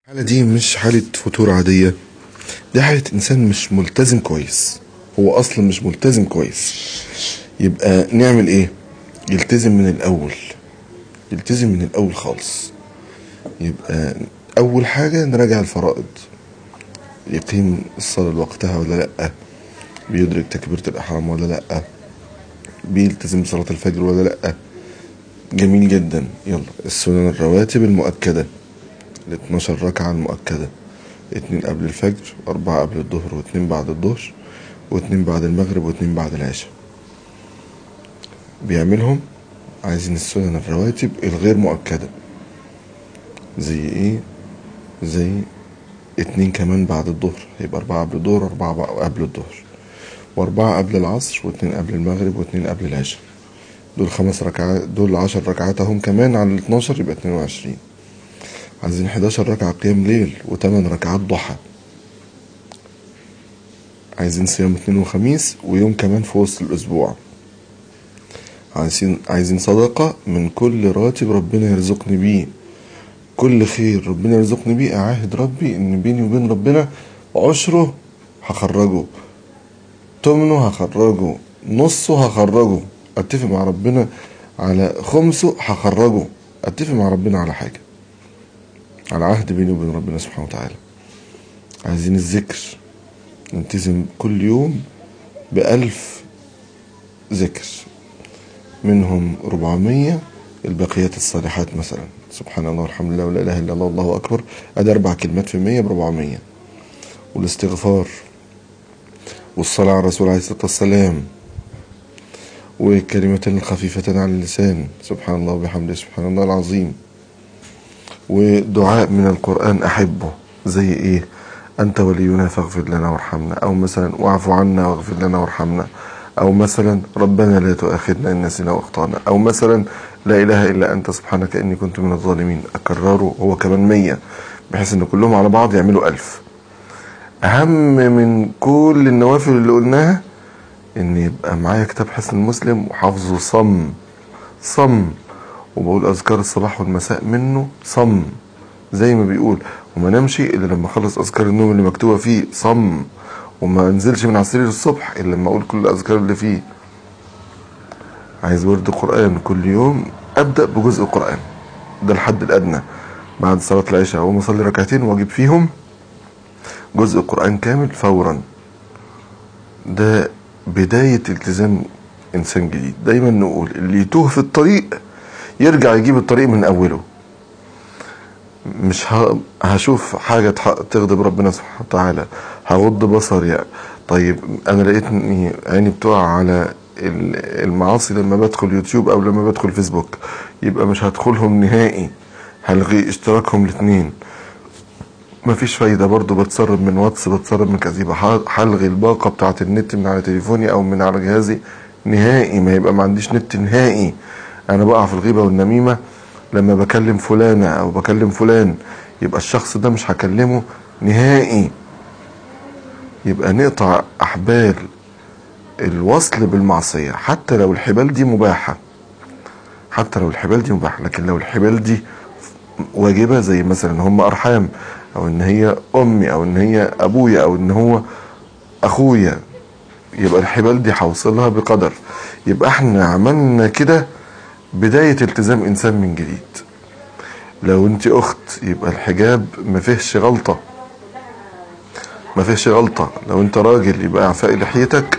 الحالة دي مش حالة فتور عادية دي حالة إنسان مش ملتزم كويس هو أصلا مش ملتزم كويس يبقى نعمل إيه؟ يلتزم من الأول يلتزم من الأول خالص يبقى أول حاجة نراجع الفرائض يقيم الصلاة لوقتها ولا لأ بيدرك تكبيرة الإحرام ولا لأ بيلتزم بصلاة الفجر ولا لأ جميل جدا يلا السنن الرواتب المؤكدة ال 12 ركعة المؤكدة اتنين قبل الفجر واربعة قبل الظهر واتنين بعد الظهر واتنين بعد المغرب واتنين بعد العشاء بيعملهم عايزين السنن الرواتب الغير مؤكدة زي ايه زي اتنين كمان بعد الظهر يبقى اربعة قبل الظهر واربعة قبل الظهر واربعة قبل العصر واتنين قبل المغرب واتنين قبل العشاء دول خمس ركعات دول عشر ركعات اهم كمان على الاتناشر يبقى اتنين وعشرين عايزين 11 ركعة قيام ليل وتمن ركعات ضحى عايزين صيام اثنين وخميس ويوم كمان في وسط الأسبوع عايزين عايزين صدقة من كل راتب ربنا يرزقني بيه كل خير ربنا يرزقني بيه أعاهد ربي إن بيني وبين ربنا عشره هخرجه تمنه هخرجه نصه هخرجه اتفق مع ربنا على خمسه هخرجه اتفق مع ربنا على حاجه على عهد بيني وبين ربنا سبحانه وتعالى عايزين الذكر نلتزم كل يوم بألف ذكر منهم ربعمية البقيات الصالحات مثلا سبحان الله والحمد لله ولا إله إلا الله والله أكبر أدي أربع كلمات في المية بربعمية والاستغفار والصلاة على الرسول عليه الصلاة والسلام وكلمتين خفيفتان على اللسان سبحان الله وبحمده سبحان الله العظيم ودعاء من القرآن أحبه زي إيه أنت ولينا فاغفر لنا وارحمنا أو مثلا واعف عنا واغفر لنا وارحمنا أو مثلا ربنا لا تؤاخذنا إن نسينا وأخطأنا أو مثلا لا إله إلا أنت سبحانك إني كنت من الظالمين أكرره هو كمان مية بحيث إن كلهم على بعض يعملوا ألف أهم من كل النوافل اللي قلناها إن يبقى معايا كتاب حسن المسلم وحافظه صم صم وبقول اذكار الصباح والمساء منه صم زي ما بيقول وما نمشي الا لما اخلص اذكار النوم اللي مكتوبه فيه صم وما انزلش من على السرير الصبح الا لما اقول كل الاذكار اللي فيه عايز ورد قران كل يوم ابدا بجزء قران ده الحد الادنى بعد صلاه العشاء اقوم اصلي ركعتين واجيب فيهم جزء قران كامل فورا ده بدايه التزام انسان جديد دايما نقول اللي يتوه في الطريق يرجع يجيب الطريق من اوله مش هشوف حاجة تغضب ربنا سبحانه وتعالى هغض بصري طيب انا لقيت اني عيني بتقع على المعاصي لما بدخل يوتيوب او لما بدخل فيسبوك يبقى مش هدخلهم نهائي هلغي اشتراكهم الاثنين مفيش فايدة برضو بتسرب من واتس بتسرب من كذا يبقى هلغي الباقة بتاعة النت من على تليفوني او من على جهازي نهائي ما يبقى ما عنديش نت نهائي انا بقع في الغيبة والنميمة لما بكلم فلانة او بكلم فلان يبقى الشخص ده مش هكلمه نهائي يبقى نقطع احبال الوصل بالمعصية حتى لو الحبال دي مباحة حتى لو الحبال دي مباحة لكن لو الحبال دي واجبة زي مثلا هم ارحام او ان هي امي او ان هي ابويا او ان هو اخويا يبقى الحبال دي هوصلها بقدر يبقى احنا عملنا كده بداية التزام إنسان من جديد لو أنت أخت يبقى الحجاب ما فيهش غلطة ما فيهش غلطة لو أنت راجل يبقى إعفاء لحيتك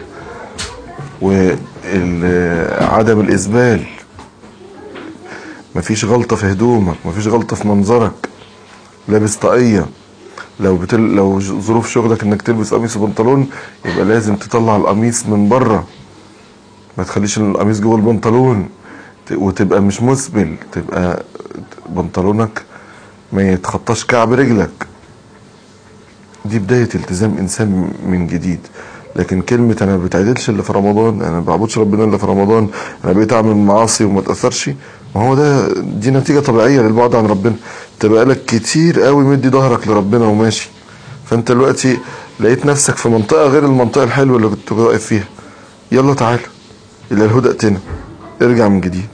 وعدم الإسبال ما فيش غلطة في هدومك ما فيش غلطة في منظرك لابس طاقية لو بتل... لو ظروف شغلك انك تلبس قميص وبنطلون يبقى لازم تطلع القميص من بره ما تخليش القميص جوه البنطلون وتبقى مش مسبل تبقى بنطلونك ما يتخطاش كعب رجلك دي بداية التزام انسان من جديد لكن كلمة انا ما بتعدلش الا في رمضان انا ما بعبدش ربنا الا في رمضان انا بقيت اعمل معاصي وما اتاثرش ما هو ده دي نتيجة طبيعية للبعد عن ربنا تبقى لك كتير قوي مدي ظهرك لربنا وماشي فانت دلوقتي لقيت نفسك في منطقة غير المنطقة الحلوة اللي كنت واقف فيها يلا تعالى الى الهدى ائتنا ارجع من جديد